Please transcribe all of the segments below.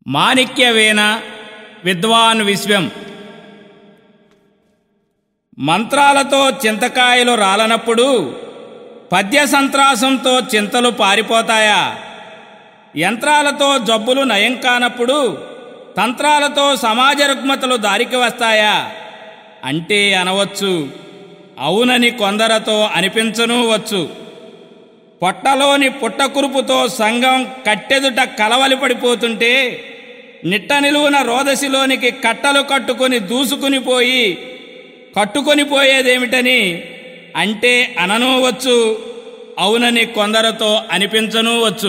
మాణిక్యవేన విద్వాన్ విశ్వం మంత్రాలతో చింతకాయలు రాలనప్పుడు పద్య సంత్రాసంతో చింతలు పారిపోతాయా యంత్రాలతో జబ్బులు నయం కానప్పుడు తంత్రాలతో సమాజ రుగ్మతలు దారికి వస్తాయా అంటే అనవచ్చు అవునని కొందరతో అనిపించనూ వచ్చు పొట్టలోని పుట్టకురుపుతో సంఘం కట్టెదుట కలవలి పడిపోతుంటే నిట్ట నిలువున రోదసిలోనికి కట్టలు కట్టుకొని దూసుకుని పోయి కట్టుకొని పోయేదేమిటని అంటే అననూ వచ్చు అవునని కొందరితో అనిపించనూ వచ్చు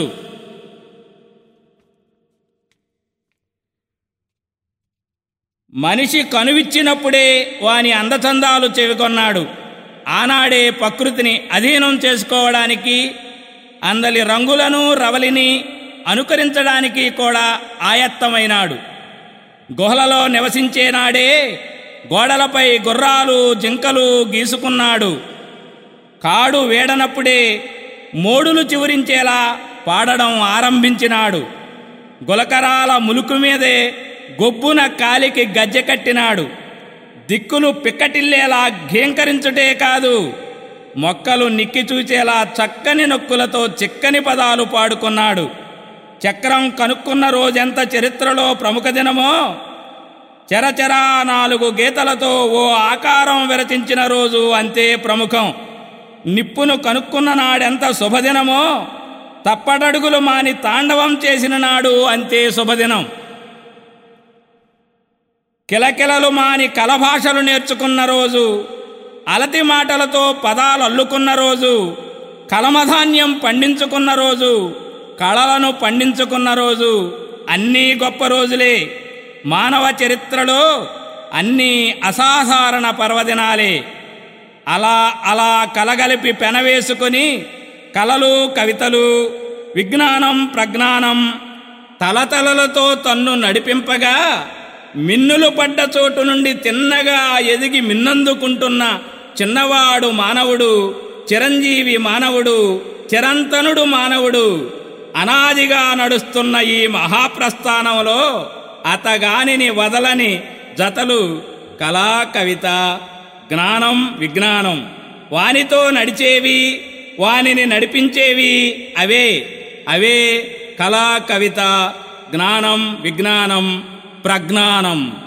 మనిషి కనువిచ్చినప్పుడే వాని అందచందాలు చెవికొన్నాడు ఆనాడే ప్రకృతిని అధీనం చేసుకోవడానికి అందలి రంగులను రవలిని అనుకరించడానికి కూడా ఆయత్తమైనాడు గుహలలో నివసించేనాడే గోడలపై గుర్రాలు జింకలు గీసుకున్నాడు కాడు వేడనప్పుడే మోడులు చివురించేలా పాడడం ఆరంభించినాడు గులకరాల ములుకు మీదే గొబ్బున కాలికి గజ్జె కట్టినాడు దిక్కులు పిక్కటిల్లేలా ఘీంకరించుటే కాదు మొక్కలు నిక్కి చూచేలా చక్కని నొక్కులతో చిక్కని పదాలు పాడుకున్నాడు చక్రం కనుక్కున్న రోజెంత చరిత్రలో ప్రముఖ దినమో చరచరా నాలుగు గీతలతో ఓ ఆకారం విరచించిన రోజు అంతే ప్రముఖం నిప్పును కనుక్కున్న నాడెంత శుభదినమో తప్పటడుగులు మాని తాండవం చేసిన నాడు అంతే శుభదినం కిలకిలలు మాని కలభాషలు నేర్చుకున్న రోజు అలతి మాటలతో పదాలు అల్లుకున్న రోజు కలమధాన్యం పండించుకున్న రోజు కళలను పండించుకున్న రోజు అన్నీ గొప్ప రోజులే మానవ చరిత్రలో అన్నీ అసాధారణ పర్వదినాలే అలా అలా కలగలిపి పెనవేసుకుని కలలు కవితలు విజ్ఞానం ప్రజ్ఞానం తలతలలతో తన్ను నడిపింపగా మిన్నులు పడ్డ చోటు నుండి తిన్నగా ఎదిగి మిన్నందుకుంటున్న చిన్నవాడు మానవుడు చిరంజీవి మానవుడు చిరంతనుడు మానవుడు అనాదిగా నడుస్తున్న ఈ మహాప్రస్థానంలో అతగానిని వదలని జతలు కళా కవిత జ్ఞానం విజ్ఞానం వానితో నడిచేవి వానిని నడిపించేవి అవే అవే కళా కవిత జ్ఞానం విజ్ఞానం ప్రజ్ఞానం